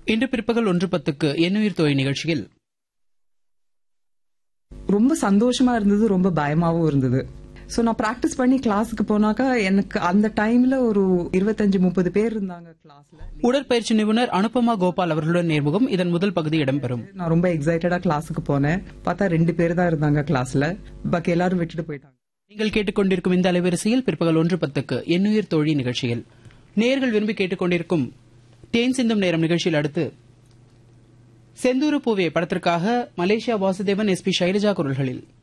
இன்று பிற்பகல் ஒன்று பத்துக்கு எண்ணுயிர் தோய் நிகழ்ச்சியில் ரொம்ப சந்தோஷமா இருந்தது ரொம்ப பயமாவும் இருந்தது சோ நான் பிராக்டிஸ் பண்ணி கிளாஸுக்கு போனாக்கா எனக்கு அந்த டைம்ல ஒரு இருபத்தஞ்சு முப்பது பேர் இருந்தாங்க கிளாஸ்ல உடற்பயிற்சி நிபுணர் அனுபமா கோபால் அவர்களுடன் நேர்முகம் இதன் முதல் பகுதி இடம்பெறும் நான் ரொம்ப எக்ஸைட்டடா கிளாஸுக்கு போனேன் பார்த்தா ரெண்டு பேர் தான் இருந்தாங்க கிளாஸ்ல பாக்கி எல்லாரும் விட்டுட்டு போயிட்டாங்க நீங்கள் கேட்டுக்கொண்டிருக்கும் இந்த அலைவரிசையில் பிற்பகல் ஒன்று பத்துக்கு எண்ணுயிர் தோழி நிகழ்ச்சியில் நேர்கள் விரும்பி கேட்டுக்கொண்டிருக்கும் தேன் சிந்தும் நேரம் நிகழ்ச்சியில் அடுத்து செந்தூர பூவே படத்திற்காக Malaysia Vasudevan S P Sailaja குரல்களில்